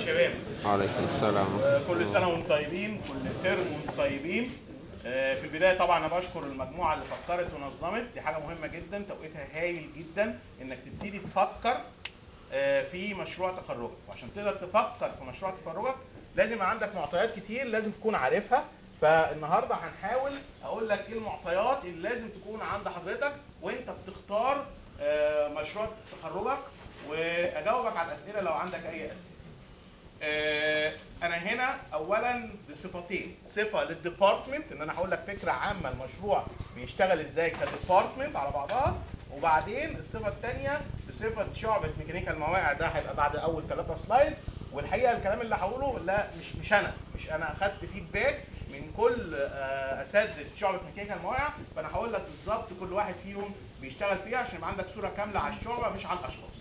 شباب وعليكم السلام آه، كل سنه وانتم طيبين كل ترم وانتم طيبين آه، في البدايه طبعا انا بشكر المجموعه اللي فكرت ونظمت دي حاجه مهمه جدا توقيتها هايل جدا انك تبتدي تفكر آه، في مشروع تخرجك وعشان تقدر تفكر في مشروع تخرجك لازم يبقى عندك معطيات كتير لازم تكون عارفها فالنهارده هنحاول اقول لك ايه المعطيات اللي لازم تكون عند حضرتك وانت بتختار آه، مشروع تخرجك واجاوبك على الاسئله لو عندك اي اسئله آه، انا هنا اولا بصفتين صفه للديبارتمنت ان انا هقول لك فكره عامه المشروع بيشتغل ازاي كديبارتمنت على بعضها وبعدين الصفه الثانيه بصفه شعبه ميكانيكا المواقع ده هيبقى بعد اول ثلاثه سلايدز والحقيقه الكلام اللي هقوله لا مش مش انا مش انا اخدت فيدباك من كل آه، اساتذه شعبه ميكانيكا المواقع فانا هقول لك بالظبط كل واحد فيهم بيشتغل فيها عشان يبقى عندك صوره كامله على الشعبه مش على الاشخاص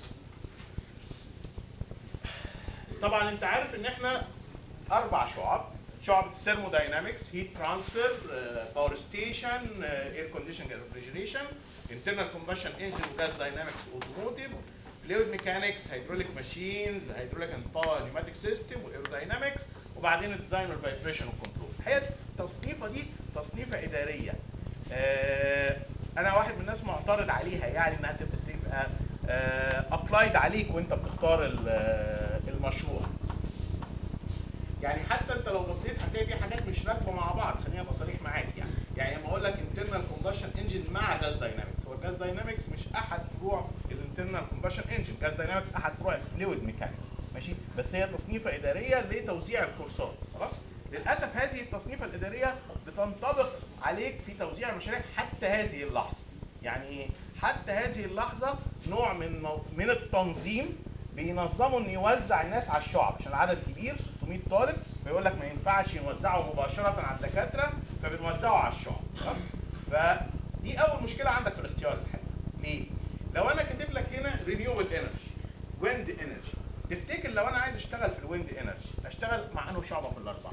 طبعا انت عارف ان احنا اربع شعب شعبة الثيرموداينامكس هيت ترانسفير باور ستيشن اير كونديشننج ريفريجريشن انترنال كومبشن انجن وجاز داينامكس اوتوموتيف فلويد ميكانكس هيدروليك ماشينز هيدروليك اند باور نيوماتيك سيستم وايروداينامكس وبعدين الديزاين والفايبريشن والكنترول الحقيقه التصنيفه دي تصنيفه اداريه آه، انا واحد من الناس معترض عليها يعني انها تبقى تبقى ابلايد عليك وانت بتختار ال- آه، المشروع يعني حتى انت لو بصيت هتلاقي في حاجات مش راكبه مع بعض خليني ابقى صريح معاك يعني يعني لما اقول لك انترنال كومبشن انجن مع جاز داينامكس هو الجاز داينامكس مش احد فروع الانترنال كومبشن انجن جاز داينامكس احد فروع الفلويد ميكانكس ماشي بس هي تصنيفه اداريه لتوزيع الكورسات خلاص للاسف هذه التصنيفه الاداريه بتنطبق عليك في توزيع المشاريع حتى هذه اللحظه يعني حتى هذه اللحظه نوع من مو- من التنظيم بينظموا ان يوزع الناس على الشعب عشان العدد كبير 600 طالب فيقول لك ما ينفعش نوزعه مباشره على الدكاتره فبنوزعه على الشعب خلاص؟ فدي اول مشكله عندك في الاختيار الحقيقي ليه؟ لو انا كاتب لك هنا رينيوبل انرجي ويند انرجي تفتكر لو انا عايز اشتغل في الويند انرجي اشتغل مع انه شعبه في الاربعه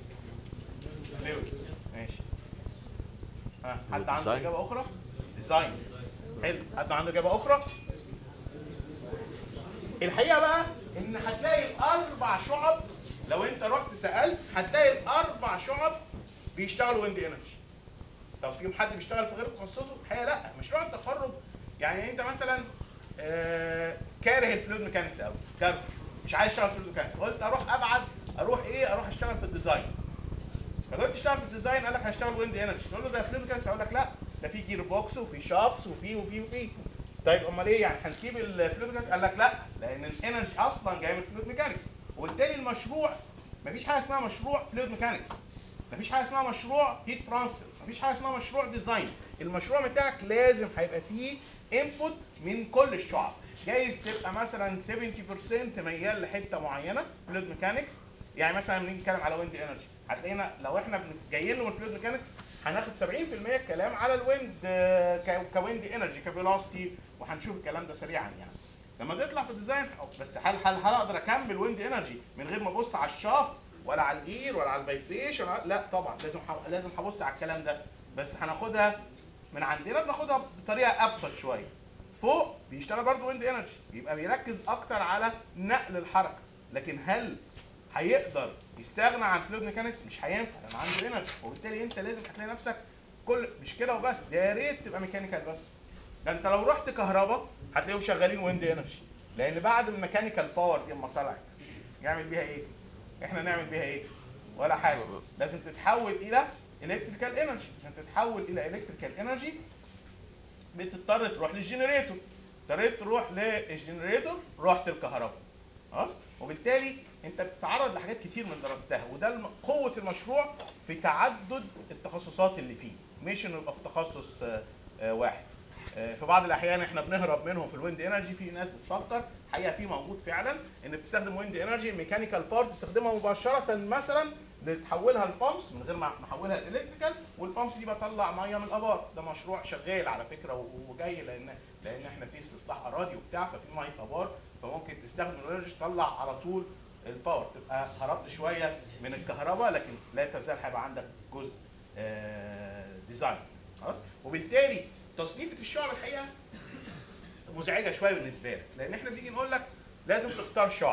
لويس ماشي ها حد عنده ديزاين. اجابه اخرى ديزاين حلو حد عنده اجابه اخرى الحقيقه بقى ان هتلاقي الاربع شعب لو انت رحت سالت هتلاقي الاربع شعب بيشتغلوا ويند انرجي طب فيهم حد بيشتغل في غير تخصصه الحقيقه لا مشروع التخرج يعني انت مثلا آه، كاره الفلويد ميكانكس قوي كاره مش عايز اشتغل في الفلويد ميكانكس قلت اروح ابعد اروح ايه اروح اشتغل في الديزاين فقلت تشتغل في الديزاين قال لك هشتغل ويند انرجي تقول له ده فلويد ميكانكس اقول لك لا ده في جير بوكس وفي شافts وفي وفي وفي طيب امال ايه يعني هنسيب الفلويد ميكانكس قال لك لا لان الانرجي اصلا جاي من الفلويد ميكانكس وبالتالي المشروع مفيش حاجه اسمها مشروع فلويد ميكانكس مفيش حاجه اسمها مشروع هيت ترانسفير مفيش حاجه اسمها مشروع ديزاين المشروع بتاعك لازم هيبقى فيه انبوت من كل الشعب جايز تبقى مثلا 70% ميال لحته معينه فلويد ميكانكس يعني مثلا بنيجي نتكلم على ويند انرجي هتلاقينا لو احنا بن- جايين له من فلويد ميكانكس هناخد 70% كلام على الويند آه، ك- كويند انرجي كفيلوسيتي وهنشوف الكلام ده سريعا يعني لما تطلع في الديزاين بس هل هل هل اقدر اكمل ويند انرجي من غير ما ابص على الشافت ولا على الجير ولا على الفايبريشن ولا- لا طبعا لازم ح- لازم هبص على الكلام ده بس هناخدها من عندنا بناخدها بطريقه ابسط شويه فوق بيشتغل برضه ويند انرجي يبقى بيركز اكتر على نقل الحركه لكن هل هيقدر يستغنى عن فلويد ميكانكس مش هينفع لان عنده انرجي وبالتالي انت لازم هتلاقي نفسك كل مش كده وبس ده يا ريت تبقى ميكانيكال بس ده انت لو رحت كهرباء هتلاقيهم شغالين ويند انرجي لان بعد الميكانيكال باور دي اما طلعت يعمل بيها ايه؟ احنا نعمل بيها ايه؟ ولا حاجه لازم تتحول الى الكتريكال انرجي عشان تتحول الى الكتريكال انرجي بتضطر تروح للجنريتور اضطريت تروح للجنريتور رحت الكهرباء خلاص وبالتالي انت بتتعرض لحاجات كتير من دراستها وده الم- قوه المشروع في تعدد التخصصات اللي فيه مش انه يبقى في تخصص آه، آه، واحد آه، في بعض الاحيان احنا بنهرب منهم في الويند انرجي في ناس بتفكر حقيقه في موجود فعلا ان بتستخدم ويند انرجي الميكانيكال بارت تستخدمها مباشره مثلا لتحولها لبامبس من غير ما نحولها لالكتريكال والبامبس دي بطلع ميه من الابار ده مشروع شغال على فكره و- وجاي لان لان احنا في استصلاح اراضي وبتاع ففي ميه ابار فممكن تستخدم الانرجي تطلع على طول الباور تبقى هربت شويه من الكهرباء لكن لا تزال هيبقى عندك جزء آه، ديزاين خلاص وبالتالي تصنيفه الشعب الحقيقه مزعجه شويه بالنسبه لك لان احنا بنيجي نقول لك لازم تختار شعب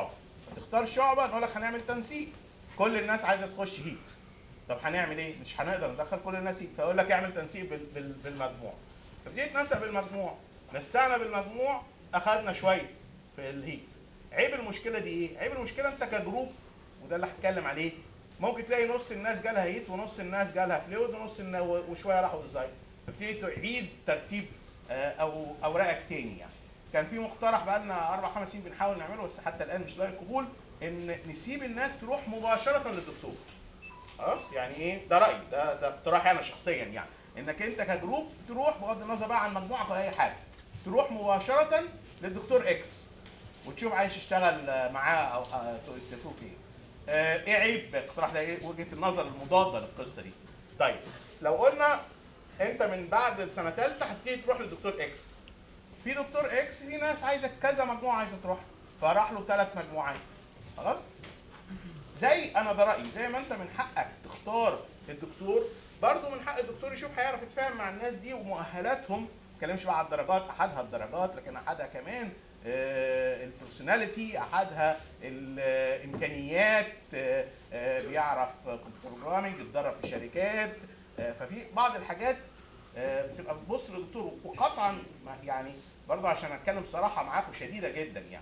تختار شعبه نقول لك هنعمل تنسيق كل الناس عايزه تخش هيت طب هنعمل ايه؟ مش هنقدر ندخل كل الناس هيت فيقول لك اعمل تنسيق بال- بال- بالمجموع فبديت نسق بالمجموع نسقنا بالمجموع اخذنا شويه في الهيت عيب المشكله دي ايه؟ عيب المشكله انت كجروب وده اللي هتكلم عليه ممكن تلاقي نص الناس جالها هيت ونص الناس جالها فلويد ونص النا- وشويه راحوا ديزاين فبتبتدي تعيد ترتيب آه، او اوراقك تاني يعني كان في مقترح بقى لنا اربع خمس سنين بنحاول نعمله بس حتى الان مش لاقي قبول ان نسيب الناس تروح مباشره للدكتور خلاص يعني ايه ده رايي ده ده اقتراحي انا شخصيا يعني انك انت كجروب تروح بغض النظر بقى عن مجموعه ولا اي حاجه تروح مباشره للدكتور اكس وتشوف عايز تشتغل آه، معاه او آه، تشوف ايه آه، ايه عيب الاقتراح ده ايه وجهه النظر المضاده للقصه دي طيب لو قلنا انت من بعد سنه ثالثه هتبتدي تروح للدكتور اكس في دكتور اكس في ناس عايزه كذا مجموعه عايزه تروح فراح له ثلاث مجموعات خلاص زي انا ده رايي زي ما انت من حقك تختار الدكتور برضه من حق الدكتور يشوف هيعرف يتفاهم مع الناس دي ومؤهلاتهم ما اتكلمش بقى على الدرجات احدها الدرجات لكن احدها كمان البرسوناليتي احدها الامكانيات آه، آه، بيعرف بروجرامنج اتدرب في شركات آه، ففي بعض الحاجات آه، بتبقى بتبص للدكتور وقطعا ما- يعني برضه عشان اتكلم بصراحه معاكم شديده جدا يعني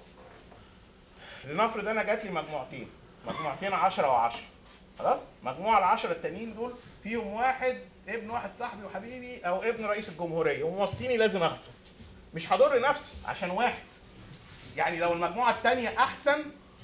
لنفرض انا جات لي مجموعتين مجموعتين 10 و10 خلاص مجموعه العشرة التانيين دول فيهم واحد ابن واحد صاحبي وحبيبي او ابن رئيس الجمهوريه وموصيني لازم اخده مش هضر نفسي عشان واحد يعني لو المجموعه الثانيه احسن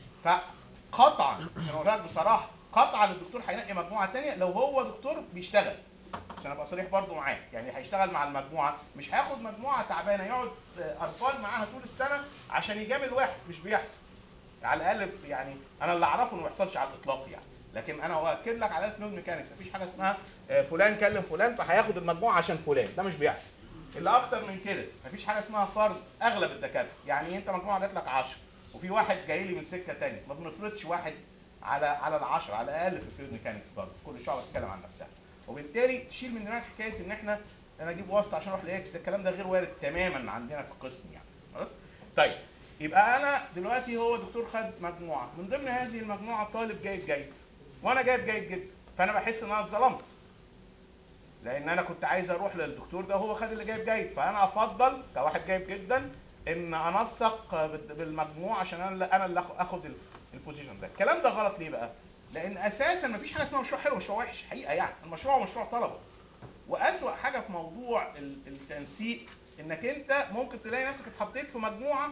فقطعا انا اقول لك بصراحه قطعا الدكتور هينقي مجموعه ثانيه لو هو دكتور بيشتغل عشان ابقى صريح برضو معاه يعني هيشتغل مع المجموعه مش هياخد مجموعه تعبانه يقعد آه، اطفال معاها طول السنه عشان يجامل واحد مش بيحصل على الاقل يعني انا اللي اعرفه انه ما بيحصلش على الاطلاق يعني لكن انا اؤكد لك على فلويد ميكانكس مفيش حاجه اسمها آه، فلان كلم فلان فهياخد المجموعه عشان فلان ده مش بيحصل اللي اكتر من كده مفيش حاجه اسمها فرض اغلب الدكاتره يعني انت مجموعه جات لك 10 وفي واحد جاي لي من سكه ثانيه ما بنفرضش واحد على على العشرة على الاقل في الفلويد ميكانكس برضه كل شعبه تتكلم عن نفسها وبالتالي تشيل من دماغك حكايه ان احنا انا اجيب واسطه عشان اروح لاكس الكلام ده غير وارد تماما عندنا في القسم يعني خلاص طيب يبقى انا دلوقتي هو دكتور خد مجموعه من ضمن هذه المجموعه طالب جايب جيد وانا جايب جيد جدا فانا بحس ان انا اتظلمت لان انا كنت عايز اروح للدكتور ده هو خد اللي جايب جيد فانا افضل كواحد جايب جدا ان انسق بال- بالمجموع عشان انا اللي انا اللي آخ- اخد ال- البوزيشن ده الكلام ده غلط ليه بقى لان اساسا مفيش حاجه اسمها مشروع حلو ومشروع وحش حقيقه يعني المشروع هو مشروع طلبه واسوا حاجه في موضوع ال- التنسيق انك انت ممكن تلاقي نفسك اتحطيت في مجموعه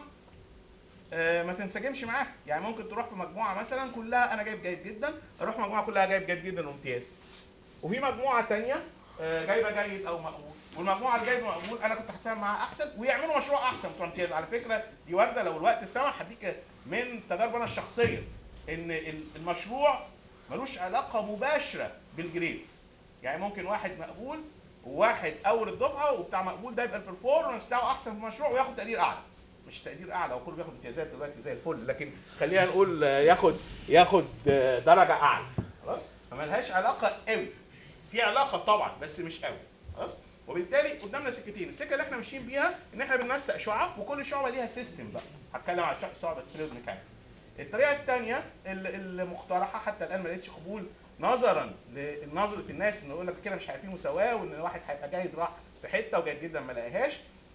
آه، ما تنسجمش معاها يعني ممكن تروح في مجموعه مثلا كلها انا جايب جيد جدا اروح مجموعه كلها جايب جيد جدا وامتياز وفي مجموعه تانية آه، جايبه جيد او مقبول والمجموعه اللي جايبه مقبول انا كنت هتفاهم معاها احسن ويعملوا مشروع احسن بتوع امتياز على فكره دي وارده لو الوقت سمح هديك من تجارب انا الشخصيه ان ال- المشروع ملوش علاقه مباشره بالجريدز يعني ممكن واحد مقبول وواحد اول الدفعه وبتاع مقبول ده يبقى البرفورمانس بتاعه احسن في المشروع وياخد تقدير اعلى مش تقدير اعلى هو كله بياخد امتيازات دلوقتي زي الفل لكن خلينا نقول آه، ياخد ياخد آه، درجه اعلى خلاص فملهاش علاقه قوي في علاقه طبعا بس مش قوي خلاص وبالتالي قدامنا سكتين السكه اللي احنا ماشيين بيها ان احنا بننسق شعب وكل شعبه ليها سيستم بقى هتكلم على شع- شعبه فلويد ميكانكس الطريقه الثانيه المقترحه حتى الان ما لقيتش قبول نظرا لنظره الناس ان يقول لك كده مش هيبقى في مساواه وان واحد هيبقى جيد راح في حته وجيد جدا ما لقاهاش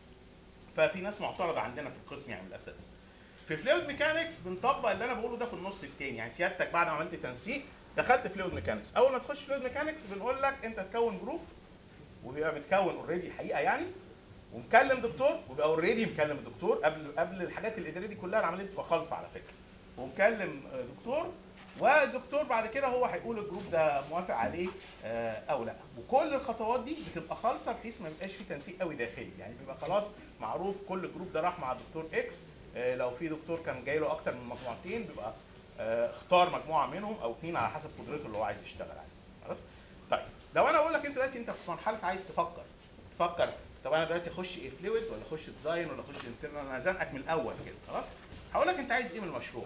ففي ناس معترضه عندنا في القسم يعني من الاساس في فلويد ميكانكس بنطبق اللي انا بقوله ده في النص الثاني يعني سيادتك بعد ما عملت تنسيق دخلت فلويد ميكانكس اول ما تخش فلويد ميكانكس بنقول لك انت تكون جروب وبيبقى متكون اوريدي حقيقه يعني ومكلم دكتور وبيبقى اوريدي مكلم الدكتور قبل قبل الحاجات الاداريه دي كلها العمليه بتبقى خالصه على فكره ومكلم آه، دكتور والدكتور بعد كده هو هيقول الجروب ده موافق عليه آه، او لا وكل الخطوات دي بتبقى خالصه بحيث ما يبقاش في تنسيق قوي داخلي يعني بيبقى خلاص معروف كل جروب ده راح مع الدكتور اكس آه، لو في دكتور كان جاي له اكتر من مجموعتين بيبقى آه، اختار مجموعه منهم او اثنين على حسب قدرته اللي هو عايز يشتغل عليها خلاص طيب لو انا اقول لك انت دلوقتي انت في مرحله عايز تفكر تفكر طب انا دلوقتي اخش ايه فلويد ولا اخش ديزاين ولا اخش انترنال انا هزنقك من الاول كده خلاص هقول لك انت عايز ايه من المشروع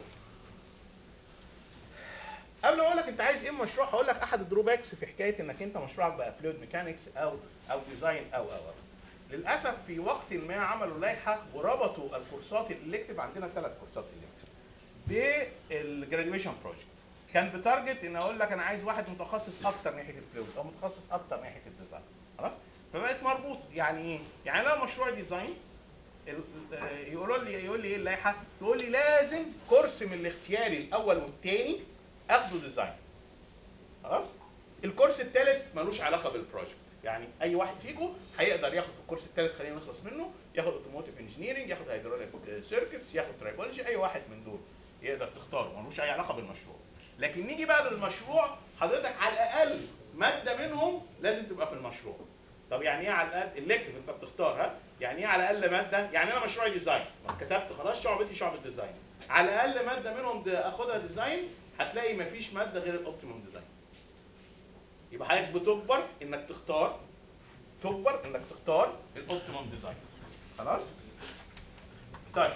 قبل ما اقول لك انت عايز ايه من المشروع هقول لك احد الدروباكس في حكايه انك انت مشروعك بقى فلويد ميكانكس او او ديزاين او او او للاسف في وقت ما عملوا لائحه وربطوا الكورسات الالكتيف عندنا ثلاث كورسات الكتيف للجراديويشن بروجكت كان بتارجت ان اقول لك انا عايز واحد متخصص اكتر ناحيه الفلويد او متخصص اكتر ناحيه الديزاين خلاص فبقت مربوط يعني ايه يعني انا مشروع ديزاين ال- آه، يقولوا لي يقول لي ايه اللائحه تقول لي لازم كورس من الاختياري الاول والثاني اخده ديزاين خلاص الكورس الثالث ملوش علاقه بالبروجكت يعني اي واحد فيكم هيقدر ياخد في الكورس الثالث خلينا نخلص منه ياخد اوتوموتيف انجينيرنج ياخد هيدروليك سيركتس ياخد ترايبولوجي اي واحد من دول يقدر تختاره ملوش اي علاقه بالمشروع لكن نيجي بقى للمشروع حضرتك على الاقل ماده منهم لازم تبقى في المشروع طب يعني ايه على الاقل الكتف انت بتختار ها يعني ايه على الاقل ماده يعني انا مشروعي ديزاين ما كتبت خلاص شعبتي شعب الديزاين على الاقل ماده منهم ده اخدها ديزاين هتلاقي مفيش ماده غير الاوبتيموم ديزاين يبقى حضرتك بتجبر انك تختار تجبر انك تختار الاوبتيموم ديزاين خلاص طيب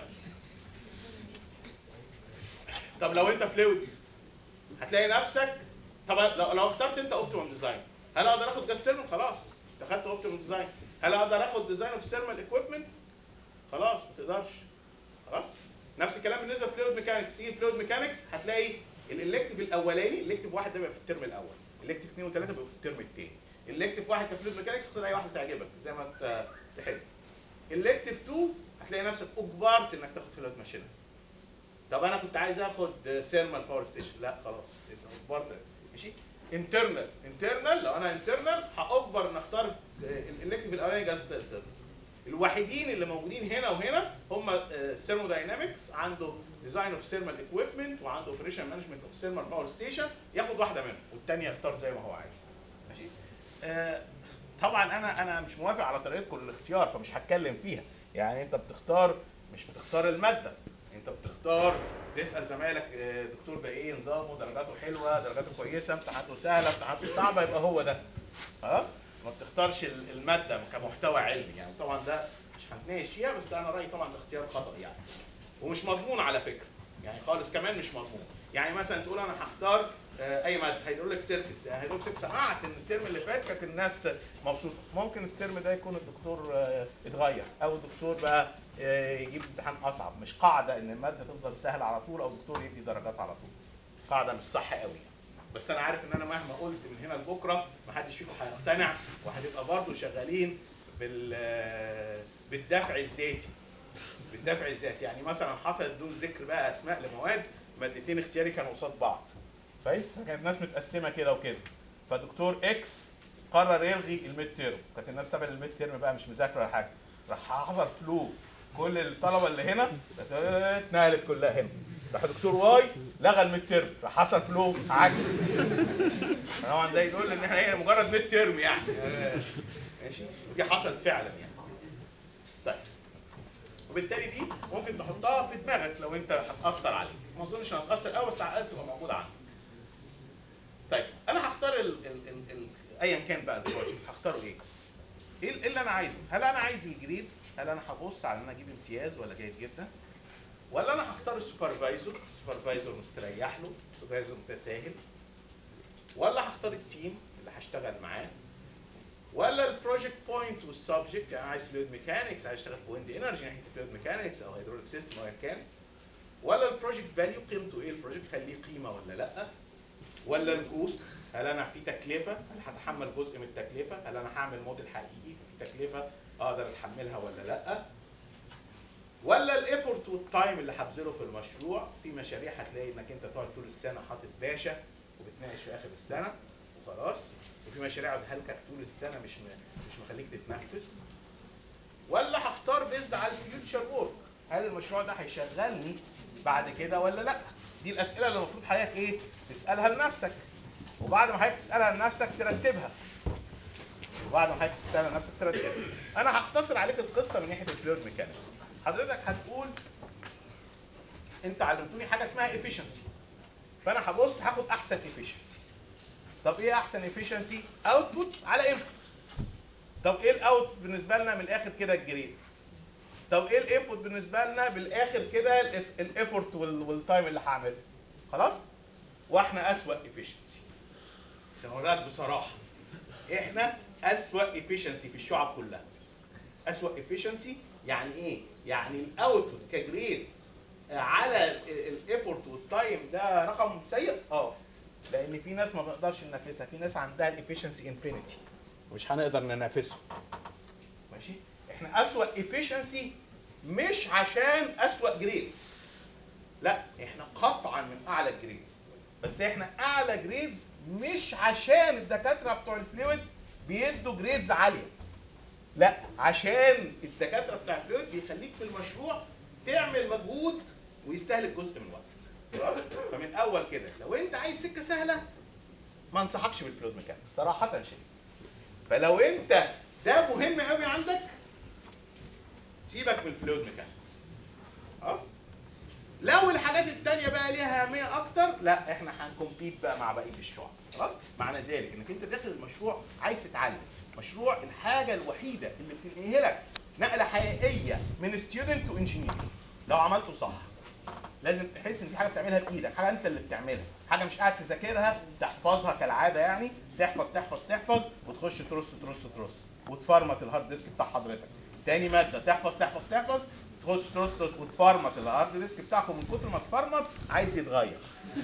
طب لو انت فلويد هتلاقي نفسك طب لو, لو اخترت انت اوبتيموم ديزاين هل اقدر اخد جاز تيرمال خلاص دخلت اوبتيموم ديزاين هل اقدر اخد ديزاين اوف ثيرمال اكويبمنت خلاص ما تقدرش خلاص نفس الكلام بالنسبه لفلويد ميكانكس تيجي فلويد ميكانكس هتلاقي الالكتيف الاولاني الالكتيف واحد ده بيبقى في الترم الاول الالكتيف اثنين وثلاثه بيبقوا في الترم الثاني الالكتيف واحد كفلويد ميكانكس اختار اي واحده تعجبك زي ما ت- تحب الالكتيف 2 هتلاقي نفسك اجبرت انك تاخد فلويد ماشينه طب انا كنت عايز اخد ثيرمال باور ستيشن لا خلاص انت اجبرت ماشي انترنال انترنال لو انا انترنال هاجبر ان اختار الالكتيف الاولاني جاز انترنال الوحيدين اللي موجودين هنا وهنا هم ثيرموداينامكس عنده ديزاين اوف ثيرمال اكويبمنت وعنده اوبريشن مانجمنت اوف ثيرمال باور ستيشن ياخد واحده منهم والثانيه يختار زي ما هو عايز ماشي آه، طبعا انا انا مش موافق على طريقتكم للاختيار فمش هتكلم فيها يعني انت بتختار مش بتختار الماده انت بتختار تسال زمايلك آه، دكتور ده ايه نظامه درجاته حلوه درجاته كويسه امتحاناته سهله امتحاناته صعبه يبقى هو ده خلاص ما بتختارش ال- الماده كمحتوى علمي يعني طبعا ده مش هنتناقش فيها بس انا رايي طبعا ده اختيار خطا يعني ومش مضمون على فكره يعني خالص كمان مش مضمون يعني مثلا تقول انا هختار آه، اي ماده هيقول لك سيركتس يعني هيقول لك سيركتس سمعت ان الترم اللي فات كانت الناس مبسوطه ممكن الترم ده يكون الدكتور آه، اتغير او الدكتور بقى آه، يجيب امتحان اصعب مش قاعده ان الماده تفضل سهله على طول او الدكتور يدي درجات على طول قاعده مش صح قوي بس انا عارف ان انا مهما قلت من هنا لبكره محدش فيكم هيقتنع وهتبقى برضه شغالين بال آه، بالدفع الذاتي بالدفع الذاتي يعني مثلا حصلت دون ذكر بقى اسماء لمواد مادتين اختياري كانوا قصاد بعض كويس فكانت ناس متقسمه كده وكده فدكتور اكس قرر يلغي الميد تيرم كانت الناس تابعه للميد تيرم بقى مش مذاكره ولا حاجه راح حصل فلو كل الطلبه اللي هنا اتنقلت كلها هنا راح دكتور واي لغى الميد تيرم راح حصل فلو عكس طبعا ده يدل ان احنا هي مجرد ميد تيرم يعني ماشي ودي حصلت فعلا يعني طيب وبالتالي دي ممكن تحطها في دماغك لو انت هتاثر عليك ما اظنش انها هتاثر قوي بس على الاقل تبقى موجوده عندك طيب انا هختار ال ال ال ال ايا كان بقى البروجكت هختاره ايه؟ ايه ال- إيه اللي انا عايزه؟ هل انا عايز الجريدز؟ هل انا هبص على ان انا اجيب امتياز ولا جيد جدا؟ ولا انا هختار السوبرفايزر؟ السوبرفايزر مستريح له، السوبرفايزر متساهل ولا هختار التيم اللي هشتغل معاه ولا البروجكت بوينت والسبجكت يعني عايز فلويد ميكانكس عايز اشتغل في ويند انرجي ناحيه فلويد ميكانكس او هيدروليك سيستم او ايا كان ولا البروجكت فاليو قيمته ايه البروجكت هل ليه قيمه ولا لا ولا الكوست هل انا في تكلفه هل هتحمل جزء من التكلفه هل انا هعمل موديل حقيقي في تكلفه اقدر اتحملها ولا لا ولا الايفورت والتايم اللي هبذله في المشروع في مشاريع هتلاقي انك انت تقعد طول السنه حاطط باشا وبتناقش في اخر السنه وخلاص وفي مشاريع هلكك طول السنه مش م... مش مخليك تتنفس ولا هختار بيزد على الفيوتشر وورك هل المشروع ده هيشغلني بعد كده ولا لا دي الاسئله اللي المفروض حضرتك ايه تسالها لنفسك وبعد ما حضرتك تسالها لنفسك ترتبها وبعد ما حضرتك تسالها لنفسك ترتبها انا هختصر عليك القصه من ناحيه الفلويد ميكانكس حضرتك هتقول انت علمتوني حاجه اسمها efficiency فانا هبص هاخد احسن efficiency طب ايه احسن efficiency اوتبوت على انبوت طب ايه الاوت بالنسبه لنا من الاخر كده الجريد طب ايه الانبوت بالنسبه لنا بالاخر كده الايفورت والتايم اللي هعمله خلاص واحنا اسوأ efficiency هقول لك بصراحه احنا اسوأ efficiency في الشعب كلها اسوأ efficiency يعني ايه يعني الاوتبوت كجريد على الايفورت والتايم ده رقم سيء اه لان في ناس ما بنقدرش ننافسها في ناس عندها الافشنسي انفينيتي مش هنقدر ننافسهم ماشي احنا اسوأ افشنسي مش عشان اسوأ جريدز لا احنا قطعا من اعلى الجريدز بس احنا اعلى جريدز مش عشان الدكاتره بتوع الفلويد بيدوا جريدز عاليه لا عشان الدكاتره بتوع الفلويد بيخليك في المشروع تعمل مجهود ويستهلك جزء من الوقت خلاص فمن اول كده لو انت عايز سكه سهله ما انصحكش بالفلويد ميكانكس صراحه شديد فلو انت ده مهم قوي عندك سيبك من الفلويد ميكانكس خلاص لو الحاجات التانية بقى ليها أهمية أكتر لا إحنا هنكمبيت بقى مع بقية الشعب خلاص معنى ذلك إنك أنت داخل المشروع عايز تتعلم مشروع الحاجة الوحيدة اللي بتنقلك نقلة حقيقية من ستودنت تو انجينير لو عملته صح لازم تحس ان في حاجه بتعملها بايدك حاجه انت اللي بتعملها حاجه مش قاعد تذاكرها تحفظها كالعاده يعني تحفظ تحفظ تحفظ وتخش ترص ترص ترص وتفرمت الهارد ديسك بتاع حضرتك تاني ماده تحفظ تحفظ تحفظ تخش ترص ترص وتفرمت الهارد ديسك بتاعكم من كتر ما تفرمت عايز يتغير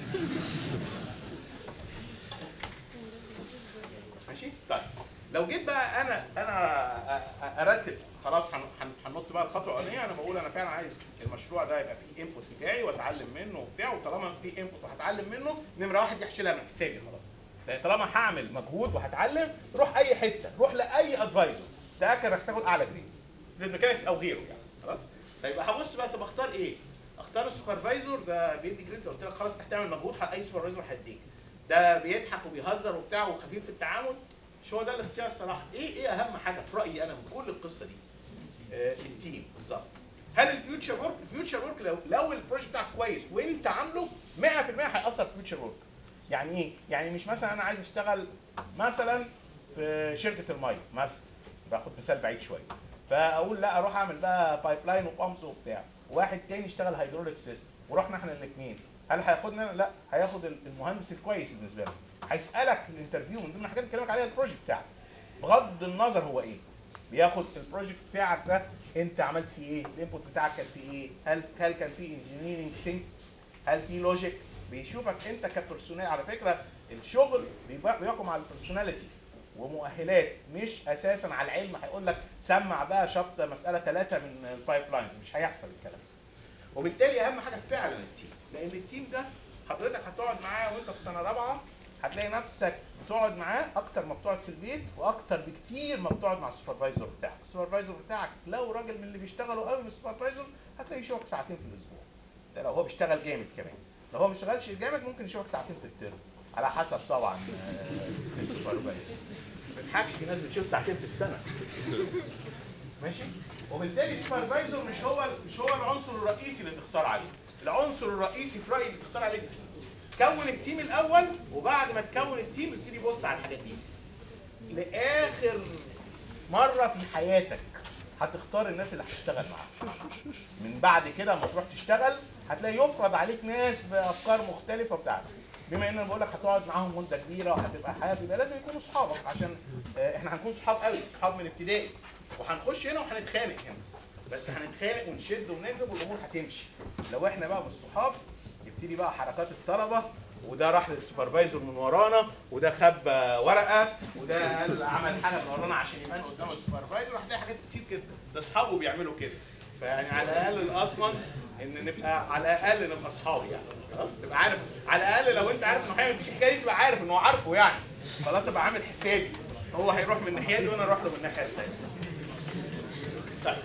ماشي طيب لو جيت بقى انا انا أ- أ- ارتب خلاص هن- هن- هننط بقى الخطوه الاولانيه انا بقول انا فعلا عايز المشروع ده يبقى فيه انبوت بتاعي واتعلم منه وبتاع وطالما فيه انبوت وهتعلم منه نمره واحد دي هشيلها من حسابي خلاص لان طالما هعمل مجهود وهتعلم روح اي حته روح لاي ادفايزر تاكد انك تاخد اعلى جريدز جريد ميكانكس او غيره يعني خلاص فيبقى هبص بقى طب اختار ايه؟ اختار السوبرفايزر ده بيدي جريدز قلت لك خلاص انت هتعمل مجهود اي سوبرفايزر هيديك ده بيضحك وبيهزر وبتاع وخفيف في التعامل مش هو ده الاختيار الصراحه ايه ايه اهم حاجه في رايي انا من كل القصه دي آه التيم بالظبط هل الفيوتشر ورك الفيوتشر ورك لو لو البروجكت بتاعك كويس وانت عامله 100% هيأثر في الفيوتشر ورك يعني ايه يعني مش مثلا انا عايز اشتغل مثلا في شركه الميه مثلا باخد مثال بعيد شويه فاقول لا اروح اعمل بقى بايب لاين وبامز وبتاع واحد تاني اشتغل هيدروليك سيستم ورحنا احنا الاثنين هل هياخدنا لا هياخد المهندس الكويس بالنسبه له هيسالك في الانترفيو من ضمن الحاجات اللي بكلمك عليها البروجكت بتاعك بغض النظر هو ايه بياخد البروجكت بتاعك ده انت عملت فيه ايه الانبوت بتاعك كان فيه ايه هل هل كان فيه انجينيرنج سينك هل في لوجيك بيشوفك انت كبرسونال على فكره الشغل بيبقى- بيقوم على البرسوناليتي ومؤهلات مش اساسا على العلم هيقول لك سمع بقى شط مساله ثلاثه من البايب لاينز مش هيحصل الكلام ده وبالتالي اهم حاجه فعلا التيم لان التيم ده حضرتك هتقعد معاه وانت في سنه رابعه هتلاقي نفسك بتقعد معاه اكتر ما بتقعد في البيت واكتر بكتير ما بتقعد مع السوبرفايزر بتاعك السوبرفايزر بتاعك لو راجل من اللي بيشتغلوا قوي من السوبرفايزر هتلاقيه يشوفك ساعتين في الاسبوع ده لو هو بيشتغل جامد كمان لو هو ما بيشتغلش جامد ممكن يشوفك ساعتين في الترم على حسب طبعا آه، السوبرفايزر ما تضحكش في ناس بتشوف ساعتين في السنه ماشي وبالتالي السوبرفايزر مش هو مش هو العنصر الرئيسي اللي تختار عليه العنصر الرئيسي في رايي اللي تختار عليه التيم كون التيم الاول وبعد ما تكون التيم ابتدي بص على الحاجات دي لاخر مره في حياتك هتختار الناس اللي هتشتغل معاك من بعد كده اما تروح تشتغل هتلاقي يفرض عليك ناس بافكار مختلفه بتاعتك بما ان انا بقول لك هتقعد معاهم مده كبيره وهتبقى حياه يبقى لازم يكونوا اصحابك عشان آه، احنا هنكون صحاب قوي صحاب من ابتدائي وهنخش هنا وهنتخانق هنا بس هنتخانق ونشد وننزل والامور هتمشي لو احنا بقى مش صحاب يبتدي بقى حركات الطلبه وده راح للسوبرفايزر من ورانا وده خب آه، ورقه وده قال عمل حاجه من ورانا عشان يبان قدام السوبرفايزر هتلاقي حاجات كتير كده ده اصحابه بيعملوا كده فيعني على الاقل الاضمن ان نبقى على الاقل نبقى اصحاب يعني خلاص تبقى عارف على الاقل لو انت عارف انه هيعمل مش الحكايه دي تبقى عارف انه هو عارفه يعني خلاص ابقى عامل حسابي هو هيروح من الناحيه دي وانا اروح له من الناحيه الثانيه طيب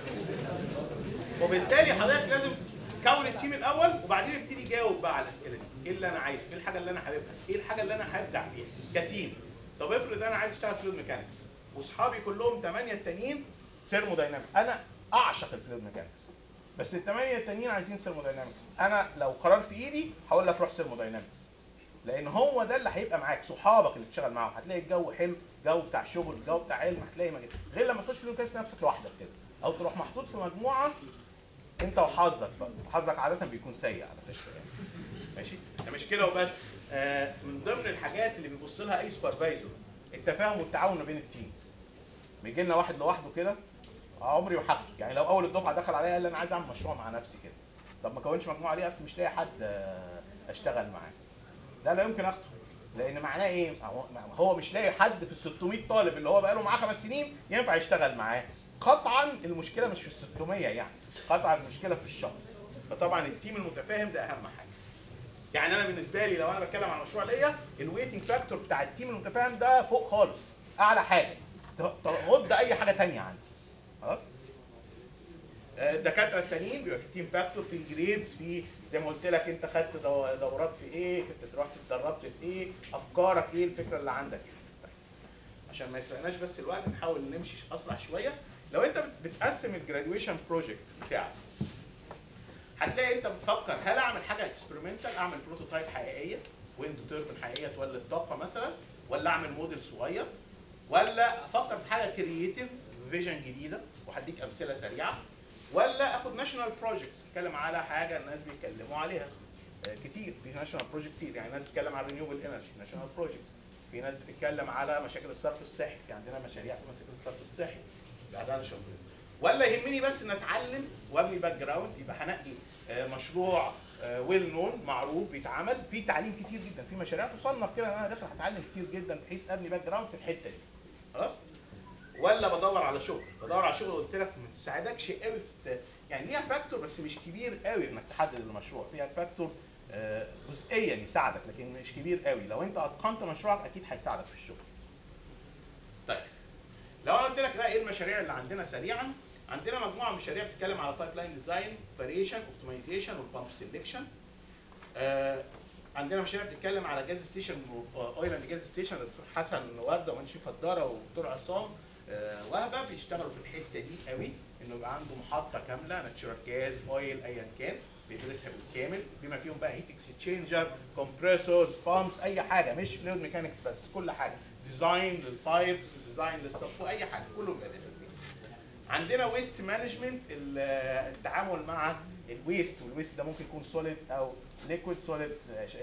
وبالتالي حضرتك لازم تكون التيم الاول وبعدين ابتدي جاوب بقى على الاسئله دي ايه اللي انا عايزه ايه الحاجه اللي انا حاببها ايه الحاجه اللي انا هبدع فيها كتيم طب افرض انا عايز اشتغل فلويد ميكانكس واصحابي كلهم ثمانيه التانيين سيرموداينامكس انا اعشق الفلويد ميكانكس بس الثمانيه التانيين عايزين سيرموداينامكس انا لو قرار في ايدي هقول لك روح سيرموداينامكس لان هو ده اللي هيبقى معاك صحابك اللي بتشتغل معاهم هتلاقي الجو حلو جو بتاع شغل جو بتاع علم هتلاقي مجال غير لما تخش في الميكانكس نفسك لوحدك كده او تروح محطوط في مجموعه انت وحظك بقى حظك عاده بيكون سيء على فكره يعني ماشي ده مش كده وبس آه من ضمن الحاجات اللي بيبص لها اي سوبرفايزر التفاهم والتعاون ما بين التيم بيجي لنا واحد لوحده كده عمري ما هاخده يعني لو اول الدفعه دخل عليا قال لي انا عايز اعمل مشروع مع نفسي كده طب ما كونش مجموعه ليه اصل مش لاقي حد آه، اشتغل معاه ده لا يمكن اخده لان معناه ايه هو- هو مش لاقي حد في ال 600 طالب اللي هو بقاله معاه خمس سنين ينفع يشتغل معاه قطعا المشكله مش في ال 600 يعني قطعا المشكله في الشخص فطبعا التيم المتفاهم ده اهم حاجه يعني انا بالنسبه لي لو انا بتكلم عن مشروع ليا الويتنج فاكتور بتاع التيم المتفاهم ده فوق خالص اعلى حاجه ت- تغض اي حاجه تانية عندي خلاص آه، الدكاتره التانيين بيبقى في تيم فاكتور في الجريدز في زي ما قلت لك انت خدت دو- دورات في ايه كنت رحت اتدربت في ايه افكارك ايه الفكره اللي عندك ايه طيب. عشان ما يسرقناش بس الوقت نحاول نمشي اسرع شويه لو انت بت- بتقسم الجراديويشن بروجكت بتاعك هتلاقي انت بتفكر هل اعمل حاجه اكسبيرمنتال اعمل بروتوتايب حقيقيه ويندو تيربن حقيقيه تولد طاقه مثلا ولا اعمل موديل صغير ولا افكر في حاجه كرييتيف فيجن جديده وهديك امثله سريعه ولا اخد ناشونال بروجكتس اتكلم على حاجه الناس بيتكلموا عليها آه، كتير في ناشونال بروجكت كتير يعني ناس بتتكلم على رينيوبل انرجي ناشونال بروجكت في ناس بتتكلم على مشاكل الصرف الصحي في عندنا مشاريع في مشاكل الصرف الصحي بعدها ناشونال ولا يهمني بس ان اتعلم وابني باك جراوند يبقى هنقي آه، مشروع ويل نون معروف بيتعمل في تعليم كتير جدا في مشاريع تصنف كده ان انا داخل هتعلم كتير جدا بحيث ابني باك جراوند في الحته دي خلاص ولا بدور على شغل بدور على شغل قلت لك ما تساعدكش قوي في يعني ليها فاكتور بس مش كبير قوي انك تحدد المشروع فيها فاكتور آه، جزئيا يساعدك لكن مش كبير قوي لو انت اتقنت مشروعك اكيد هيساعدك في الشغل طيب لو انا قلت لك بقى ايه المشاريع اللي عندنا سريعا عندنا مجموعه من المشاريع بتتكلم على بايب لاين ديزاين فاريشن اوبتمايزيشن والبامب سيلكشن عندنا مشاريع بتتكلم على جاز ستيشن اويل اند جاز ستيشن الدكتور حسن ورده ومنشي فداره والدكتور عصام آه، وهبه بيشتغلوا في الحته دي قوي انه يبقى عنده محطه كامله ناتشورال جاز اويل ايا كان بيدرسها بالكامل بما فيهم بقى هيت اكسشينجر كومبريسورز بامبس اي حاجه مش فلويد ميكانكس بس كل حاجه ديزاين للبايبس ديزاين للصف اي حاجه كله بيبقى داخل فيه عندنا ويست مانجمنت التعامل مع الويست والويست ده ممكن يكون سوليد او ليكويد سوليد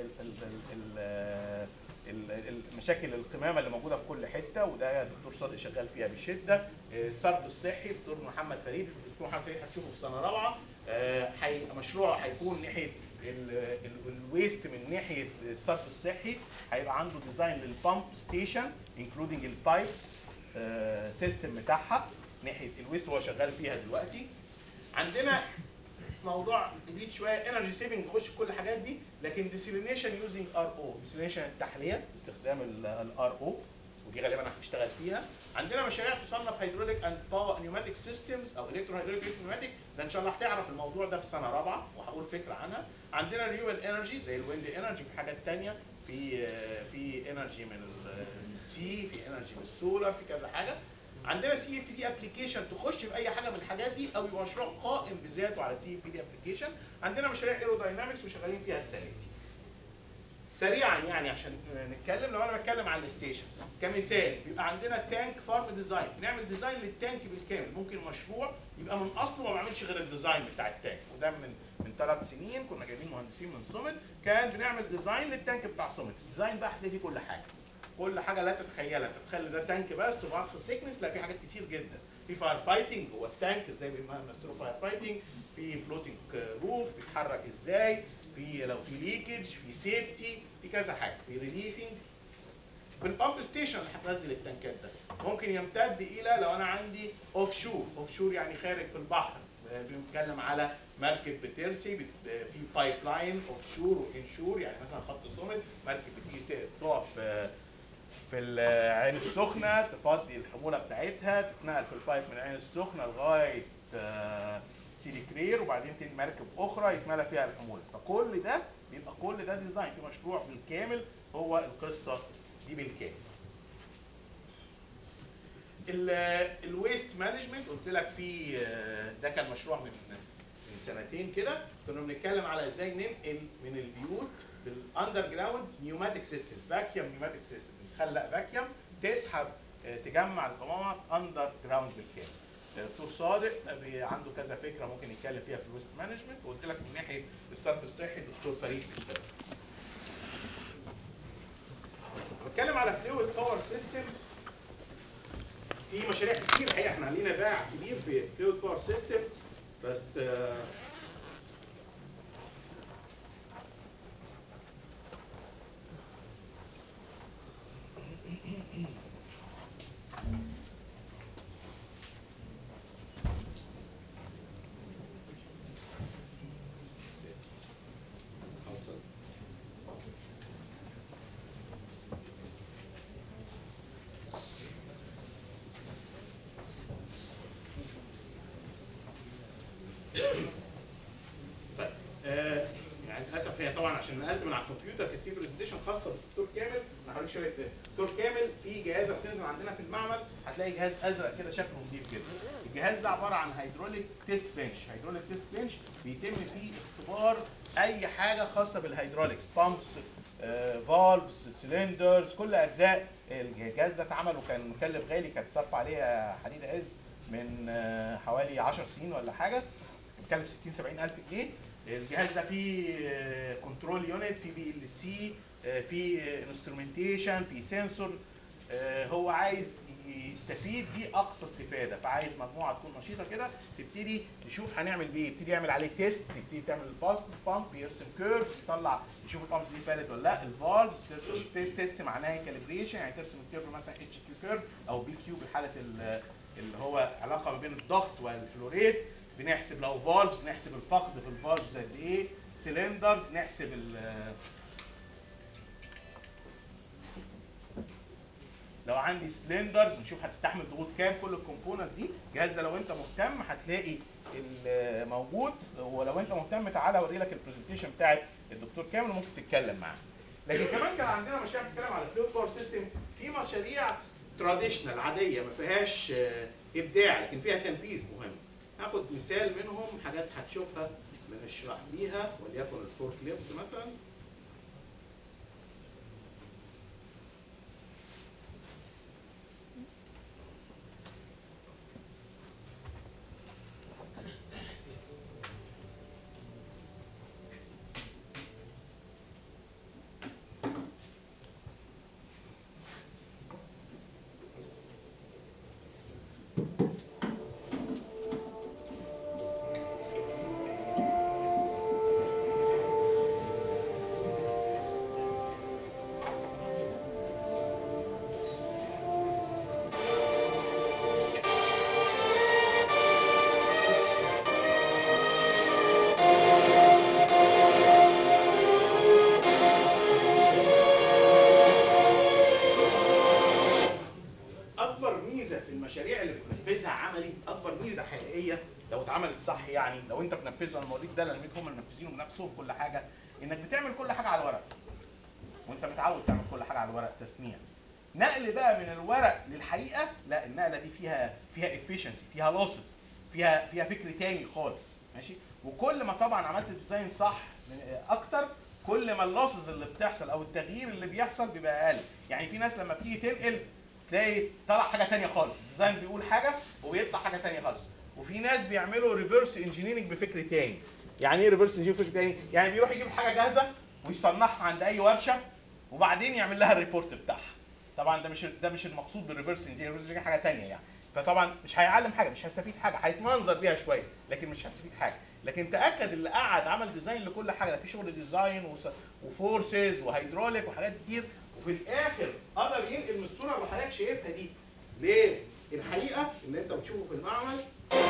المشاكل القمامه اللي موجوده في كل حته وده الدكتور صادق شغال فيها بشده آه، الصرف الصحي الدكتور محمد فريد الدكتور محمد فريد هتشوفه في سنه رابعه آه، حي مشروع هيكون ناحيه ال- ال- الويست من ناحيه الصرف الصحي هيبقى عنده ديزاين للبامب ستيشن انكلودنج البايبس سيستم بتاعها ناحيه الويست هو شغال فيها دلوقتي عندنا موضوع جديد شويه انرجي سيفنج نخش في كل الحاجات دي لكن ديسيلينيشن يوزنج ار او ديسيلينيشن التحليه باستخدام الار او ودي غالبا هنشتغل فيها عندنا مشاريع تصنف هيدروليك اند باور نيوماتيك سيستمز او الكترو هيدروليك نيوماتيك ده ان شاء الله هتعرف الموضوع ده في سنه رابعه وهقول فكره عنها عندنا ريوال انرجي زي الويند انرجي في حاجات تانية في آه، في انرجي من السي في انرجي من السولار في كذا حاجه عندنا سي اف دي ابلكيشن تخش في اي حاجه من الحاجات دي او يبقى مشروع قائم بذاته على سي اف دي ابلكيشن عندنا مشاريع ايروداينامكس وشغالين فيها السنه دي سريعا يعني عشان نتكلم لو انا بتكلم على الستيشنز كمثال بيبقى عندنا تانك فارم ديزاين نعمل ديزاين للتانك بالكامل ممكن مشروع يبقى من اصله ما بعملش غير الديزاين بتاع التانك وده من من ثلاث سنين كنا جايبين مهندسين من سومت كان بنعمل ديزاين للتانك بتاع سومت الديزاين بقى هتلاقي فيه كل حاجه كل حاجه لا تتخيلها تتخيل ده تانك بس وبعد سيكنس لا في حاجات كتير جدا في فاير فايتنج جوه التانك ازاي بيمثلوا فاير فايتنج في فلوتنج روف بيتحرك ازاي في لو في ليكج في سيفتي في كذا حاجه في ريليفنج في البامب ستيشن اللي هتنزل التنكات ده ممكن يمتد الى لو انا عندي اوف شور اوف شور يعني خارج في البحر آه، بنتكلم على مركب بترسي بت- في بايب لاين اوف شور وان شور يعني مثلا خط سومد مركب بتيجي ت- تقف آه، في العين السخنه تفضي الحموله بتاعتها تتنقل في البايب من العين السخنه لغايه آه، سيدي كرير وبعدين تيجي مركب اخرى يتملى فيها الحموله فكل ده بيبقى كل ده ديزاين في مشروع بالكامل هو القصه دي بالكامل الويست مانجمنت قلت لك في آه، ده كان مشروع من من سنتين كده كنا بنتكلم على ازاي ننقل من البيوت بالاندر جراوند نيوماتيك سيستم فاكيوم نيوماتيك سيستم نخلق فاكيوم تسحب آه، تجمع القمامه اندر جراوند بالكامل دكتور صادق بي- عنده كذا فكره ممكن يتكلم فيها في الويست مانجمنت وقلت لك من ناحيه الصرف الصحي الدكتور فريد بيتكلم. بتكلم على فلويد باور سيستم في مشاريع كتير الحقيقه احنا عندنا باع كبير في فلويد باور سيستم بس آه، بس آه يعني للاسف هي طبعا عشان نقلت من على الكمبيوتر كانت في برزنتيشن خاصه بالدكتور كامل انا هوريك شويه دكتور كامل في جهازه بتنزل عندنا في المعمل هتلاقي جهاز ازرق كده شكله نظيف جدا الجهاز ده عباره عن هيدروليك تيست بنش هيدروليك تيست بنش بيتم فيه اختبار اي حاجه خاصه بالهيدروليكس بامبس فالفز سلندرز كل اجزاء الجهاز ده اتعمل وكان مكلف غالي كانت صرف عليه حديد عز من آه، حوالي 10 سنين ولا حاجه بيتكلف 60 70 الف جنيه الجهاز ده فيه كنترول يونت فيه بي ال سي فيه انسترومنتيشن فيه سنسور هو عايز يستفيد بيه اقصى استفاده فعايز مجموعه تكون نشيطه كده تبتدي تشوف هنعمل بيه يبتدي يعمل عليه تيست تبتدي تعمل الباس بامب يرسم كيرف يطلع يشوف البامب دي فالid ولا لا الفالف ترسم تيست تيست معناها كاليبريشن يعني ترسم الكيرف مثلا اتش كيو كيرف او بي كيو بحاله ال- اللي هو علاقه ما بين الضغط والفلوريت بنحسب لو فالفز نحسب الفقد في الفالفز قد ايه سلندرز نحسب ال لو عندي سلندرز نشوف هتستحمل ضغوط كام كل الكومبوننت دي الجهاز ده لو انت مهتم هتلاقي ال- موجود ولو انت مهتم تعالى اوري لك البرزنتيشن بتاعت الدكتور كامل وممكن تتكلم معاه لكن كمان كان عندنا مشاريع بتتكلم على فلويد باور سيستم في مشاريع تراديشنال عاديه ما فيهاش آه، ابداع لكن فيها تنفيذ مهم هاخد مثال منهم حاجات هتشوفها بنشرح بيها وليكن الفورك ليفت مثلا اكبر ميزه في المشاريع اللي بتنفذها عملي اكبر ميزه حقيقيه لو اتعملت صح يعني لو انت بتنفذه انا بوريك ده لان هم المنفذين بنفسهم كل حاجه انك بتعمل كل حاجه على الورق وانت متعود تعمل كل حاجه على الورق تسميع نقل بقى من الورق للحقيقه لا النقله دي فيها فيها افيشنسي فيها لوسز فيها فيها فكر تاني خالص ماشي وكل ما طبعا عملت ديزاين صح من- اكتر كل ما اللوسز اللي بتحصل او التغيير اللي بيحصل بيبقى اقل يعني في ناس لما بتيجي تنقل تلاقي طلع حاجه تانية خالص الديزاين بيقول حاجه وبيطلع حاجه تانية خالص وفي ناس بيعملوا ريفرس انجينيرنج بفكر تاني يعني ايه ريفرس انجينيرنج بفكر تاني يعني بيروح يجيب حاجه جاهزه ويصنعها عند اي ورشه وبعدين يعمل لها الريبورت بتاعها طبعا ده مش ده مش المقصود بالريفرس انجينيرنج حاجه تانية يعني فطبعا مش هيعلم حاجه مش هيستفيد حاجه هيتمنظر بيها شويه لكن مش هيستفيد حاجه لكن تاكد اللي قعد عمل ديزاين لكل حاجه ده في شغل ديزاين وس- وفورسز وهيدروليك وحاجات كتير وفي الاخر قدر ينقل من الصوره اللي حضرتك شايفها دي ليه؟ الحقيقه اللي انت بتشوفه في المعمل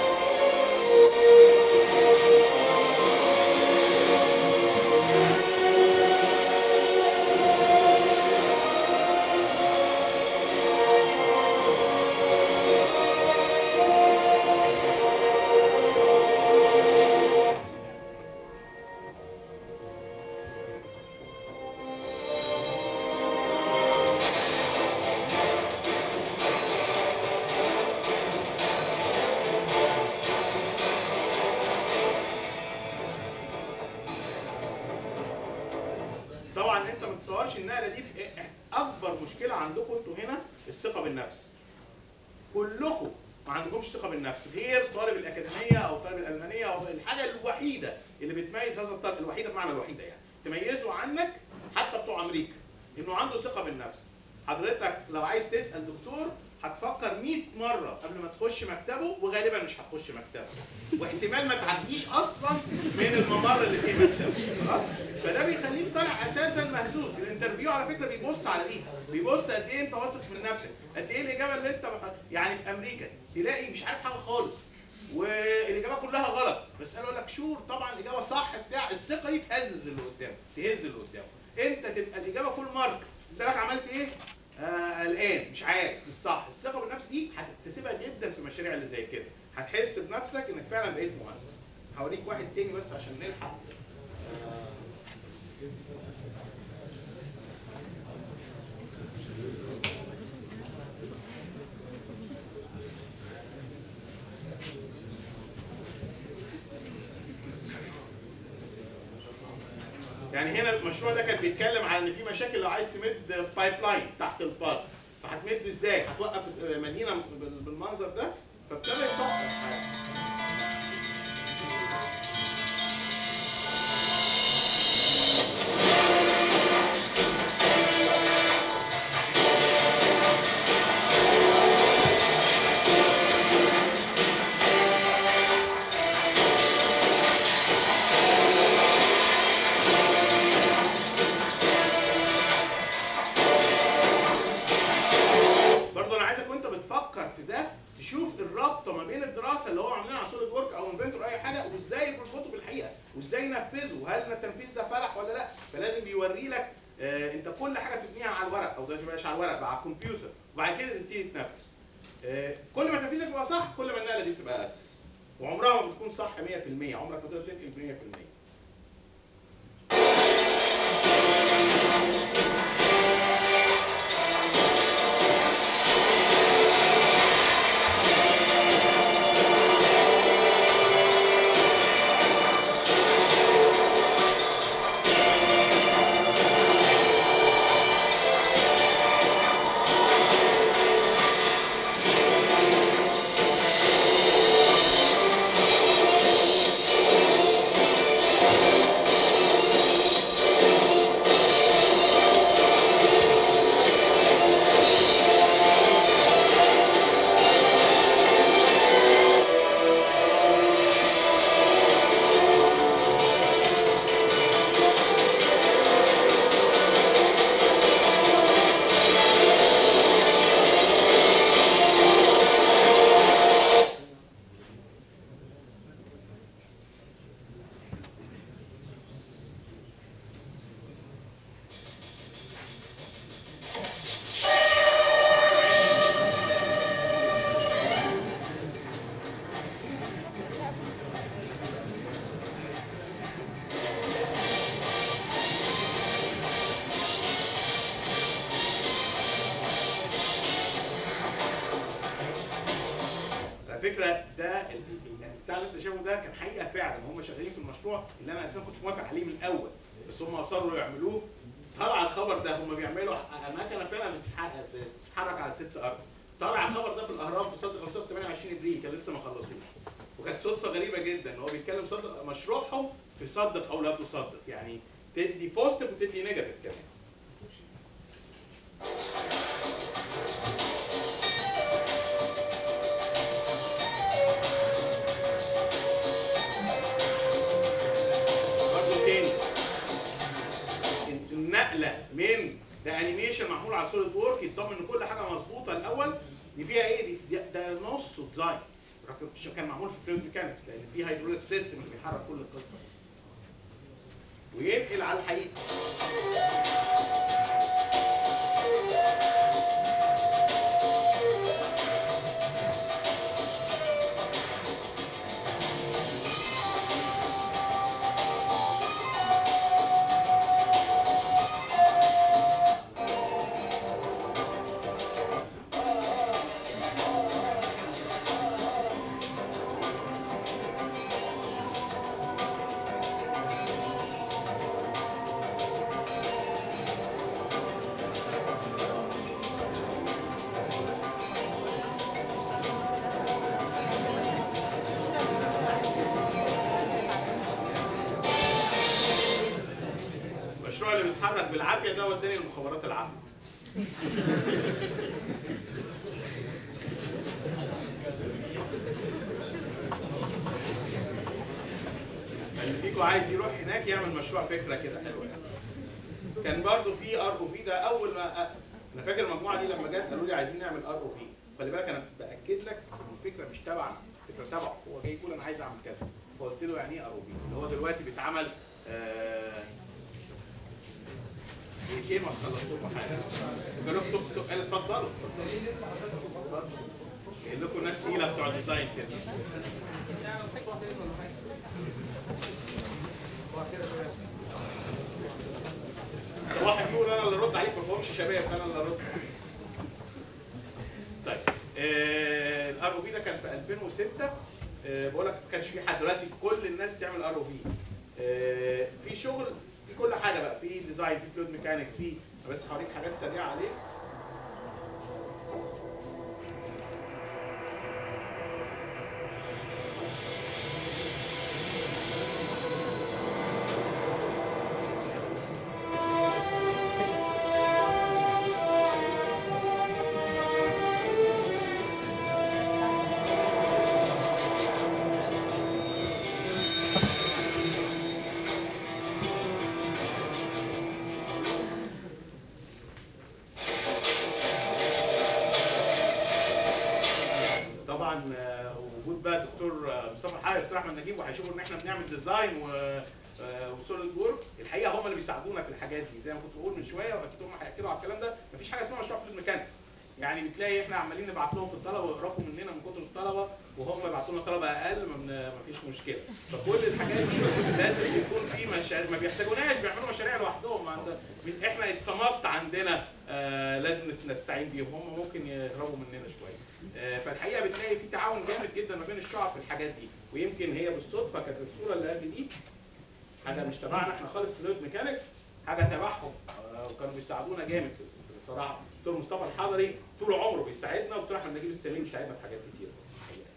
طبعا انت ما تتصورش النقله دي اكبر مشكله عندكم انتوا هنا الثقه بالنفس كلكم ما عندكمش ثقه بالنفس غير طالب الاكاديميه او طالب الالمانيه او الحاجه الوحيده اللي بتميز هذا الطالب الوحيده بمعنى الوحيده يعني تميزه عنك حتى بتوع امريكا انه عنده ثقه بالنفس حضرتك لو عايز تسال دكتور هتفكر 100 مره قبل ما تخش مكتبه وغالبا مش هتخش مكتبه واحتمال ما تعديش اصلا من الممر اللي فيه مكتبه خلاص فده بيخليك طالع اساسا مهزوز الانترفيو على فكره بيبص على دي بيبص قد ايه انت واثق من نفسك قد ايه الاجابه اللي انت بح- يعني في امريكا تلاقي مش عارف حاجه خالص والاجابه كلها غلط بس انا اقول لك شور طبعا الاجابه صح بتاع الثقه دي تهزز اللي قدامك تهز اللي قدامك انت تبقى الاجابه فول مارك سالك عملت ايه آه قلقان مش عارف مش صح الثقه بالنفس دي هتكتسبها جدا في المشاريع اللي زي كده هتحس بنفسك انك فعلا بقيت مهندس هوريك واحد تاني بس عشان نلحق يعني هنا المشروع ده كان بيتكلم عن ان في مشاكل لو عايز تمد بايب لاين تحت البار فهتمد ازاي؟ هتوقف مدينه بال- بالمنظر ده فابتدى يفكر برضه انا عايزك وانت بتفكر في ده تشوف الرابطه ما بين الدراسه اللي هو عاملينها على سوليد ورك او انفنتور اي حاجه وازاي بيربطوا بالحقيقه وازاي ينفذوا هل التنفيذ ده فلح ولا لا فلازم بيوري لك آه انت كل حاجه بتبنيها على الورق او ده ما بقاش على الورق بقى على الكمبيوتر وبعد كده تبتدي تنفذ آه كل ما تنفيذك يبقى صح كل ما النقله دي بتبقى اسهل وعمرها ما بتكون صح 100% عمرك ما تقدر تنقل 100% على فكره ده ال- يعني بتاع اللي انت شايفه ده كان حقيقه فعلا هم شغالين في المشروع اللي انا اساسا ما كنتش موافق عليه من الاول بس هم اصروا يعملوه طلع الخبر ده هم بيعملوا اماكن فعلا بتتح- بتتحرك على ست ارض طلع الخبر ده في الاهرام في صدق 28 ابريل كان لسه ما خلصوش وكانت صدفه غريبه جدا ان هو بيتكلم صدق مشروعهم في صدق او لا تصدق يعني تدي بوزيتيف وتدي نيجاتيف كمان برضه تاني النقله من ده انيميشن معمول على سوليد وورك يطمن ان كل حاجه مظبوطه الاول دي فيها ايه دي دي- ده نص ديزاين ركب- كان معمول في فلويد ميكانكس لان في هيدروليك سيستم اللي بيحرك كل القصه وينقل على الحقيقه المشروع اللي بيتحرك بالعافيه ده وداني المخابرات العامه اللي فيكم عايز يروح هناك يعمل مشروع فكره كده حلوه يعني. كان برضو في ار او في ده اول ما انا فاكر المجموعه دي لما جت قالوا لي عايزين نعمل ار او في خلي بالك انا باكد لك ان الفكره مش تبع الفكره تبعه هو جاي يقول انا عايز اعمل كذا فقلت له يعني ايه ار او في اللي هو دلوقتي بيتعمل آه دقيقتين ما خلصتوش حاجه قالوا لكم قال اتفضلوا اتفضلوا جاي لكم ناس تقيله بتوع ديزاين كده عندكمش شباب انا اللي ارد طيب الار او في ده كان في 2006 آه، بقول لك ما كانش في حد دلوقتي كل الناس بتعمل ار او في في شغل في كل حاجه بقى في ديزاين في فلويد ميكانكس في بس هوريك حاجات سريعه عليه طبعا آه، وجود بقى الدكتور آه، مصطفى حاجه الدكتور احمد نجيب وهيشوفوا ان احنا بنعمل ديزاين و آه، وسوليد وورك الحقيقه هم اللي بيساعدونا في الحاجات دي زي ما كنت بقول من شويه واكيد هم هياكدوا على الكلام ده مفيش حاجه اسمها مشروع في الميكانكس يعني بتلاقي احنا عمالين نبعت لهم في الطلبه ويقرفوا مننا من كتر الطلبه وهم يبعتوا لنا طلبه اقل ما بن- مفيش مشكله فكل الحاجات دي لازم يكون في مشاريع ما بيحتاجوناش بيعملوا مشاريع لوحدهم ما انت احنا اتسمست عندنا آه لازم نستعين بيهم هم ممكن يهربوا مننا شويه آه، فالحقيقه بتلاقي في تعاون جامد جدا ما بين الشعب في الحاجات دي ويمكن هي بالصدفه كانت الصوره اللي قبل دي حاجه مش تبعنا احنا خالص فلويد ميكانكس حاجه تبعهم آه، وكانوا بيساعدونا جامد في- بصراحه دكتور مصطفى الحضري طول عمره بيساعدنا ودكتور احمد نجيب السليم بيساعدنا في حاجات كتير الحقيقة.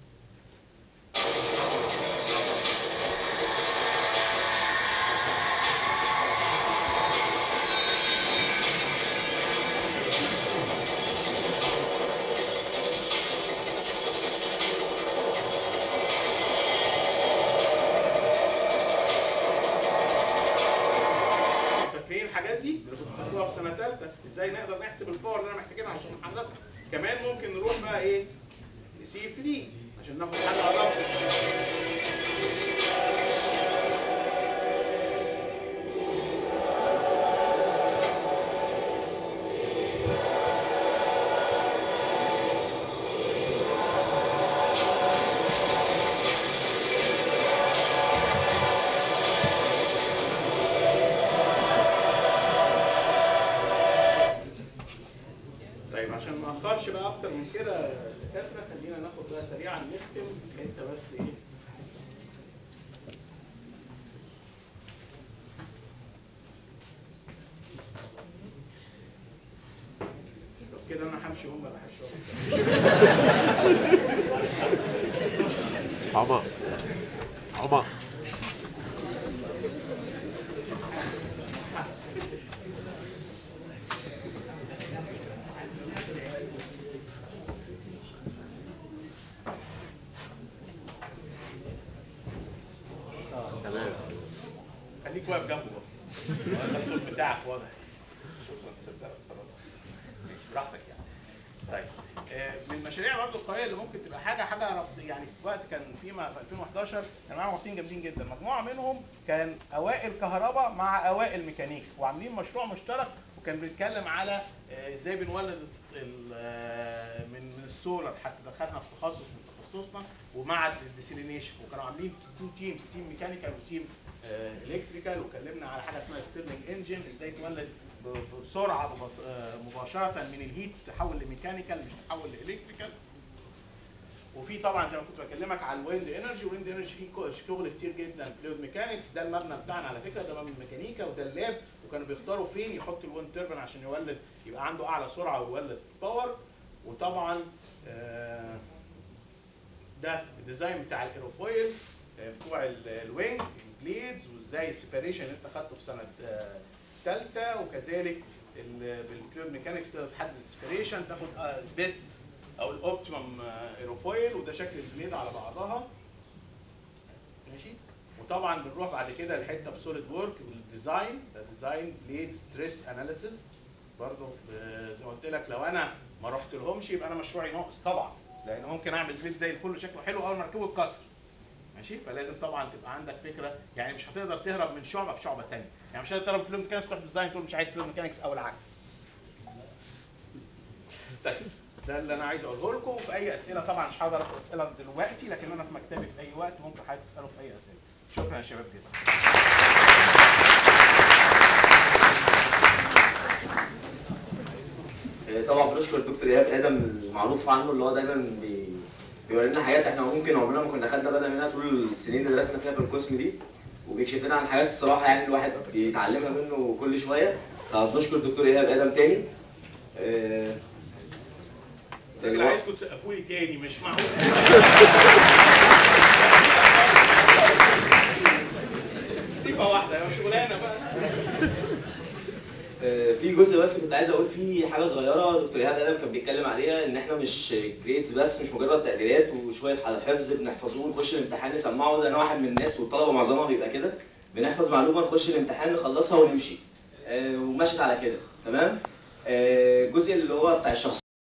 فاكرين الحاجات دي اللي كنتوا بتاخدوها في سنه ثالثه ازاي نقدر نحسب الباور اللي انا محتاجينها عشان نحركها كمان ممكن نروح بقى ايه سي اف دي عشان ناخد حاجه ادق طيب عشان ما اخرش بقى اكتر من كده يا دكاتره خلينا ناخد بقى سريعا نختم حته بس ايه طب كده انا همشي هم اللي هيشربوا عمر عمر تمام خليك واقف جنبه بقى ده الصوت بتاعك واضح شكرا تصدق خلاص ماشي، براحتك يعني طيب آه، من المشاريع برضه القويه اللي ممكن تبقى حاجه حاجه رب- يعني في وقت كان فيما في 2011 كان معاهم واقفين جامدين جدا مجموعه منهم كان اوائل كهرباء مع اوائل ميكانيك وعاملين مشروع مشترك وكان بيتكلم على آه، ازاي بنولد ال- آه، من من السولار حتى دخلنا في تخصص من تخصصنا ومع الديسيلينيشن وكانوا عاملين تو تيم تيم ميكانيكال وتيم الكتريكال وكلمنا على حاجه اسمها ستيرلينج انجن ازاي تولد ب- بسرعه ببص- آه، مباشره من الهيت تحول لميكانيكال مش تحول لالكتريكال وفي طبعا زي ما كنت بكلمك على الويند انرجي والويند انرجي فيه كو- شغل كتير جدا فلويد ميكانكس ده المبنى بتاعنا على فكره ده مبنى ميكانيكا وده اللاب وكانوا بيختاروا فين يحطوا الويند تيربن عشان يولد يبقى عنده اعلى سرعه ويولد باور وطبعا آه، ده الديزاين بتاع الايروفويل آه، بتوع ال- الوينج البليدز وازاي السيبريشن اللي انت خدته في سنه ثالثه وكذلك ال- بالفلويد ميكانكس تقدر تحدد السيبريشن تاخد بيست او الاوبتيمم ايروفويل وده شكل البليد على بعضها ماشي وطبعا بنروح بعد كده لحته بسوليد وورك والديزاين ده ديزاين بليد ستريس اناليسيس برضه ب- زي ما قلت لك لو انا ما رحت لهمش يبقى انا مشروعي ناقص طبعا لان ممكن اعمل بليد زي الفل شكله حلو اول ما اركبه يتكسر ماشي فلازم طبعا تبقى عندك فكره يعني مش هتقدر تهرب من شعبه في شعبه ثانيه يعني مش هتقدر تهرب من فلويد ميكانكس تروح ديزاين تقول مش عايز فلويد ميكانكس او العكس طيب ده اللي انا عايز اقوله لكم في اي اسئله طبعا مش هقدر اخد اسئله دلوقتي لكن انا في مكتبي في اي وقت ممكن حضرتك تسالوا في اي اسئله شكرا يا شباب جدا نشكر الدكتور ايهاب ادم المعروف عنه اللي هو دايما بي... بيوري لنا حاجات احنا ممكن عمرنا ما كنا خدنا بالنا منها طول السنين اللي درسنا فيها في القسم دي وبيكشف لنا عن حاجات الصراحه يعني الواحد بيتعلمها منه كل شويه فبنشكر الدكتور ايهاب ادم تاني آه، انا عايزكم تسقفوا لي تاني مش معقول صفه واحده يا شغلانه بقى آه، في جزء بس كنت عايز اقول فيه حاجه صغيره دكتور ايهاب ادم كان بيتكلم عليها ان احنا مش جريدز بس مش مجرد تقديرات وشويه حفظ بنحفظوه نخش الامتحان نسمعه انا واحد من الناس والطلبه معظمها بيبقى كده بنحفظ معلومه نخش الامتحان نخلصها ونمشي آه، ومشت على كده تمام آه، الجزء اللي هو بتاع الشخصيه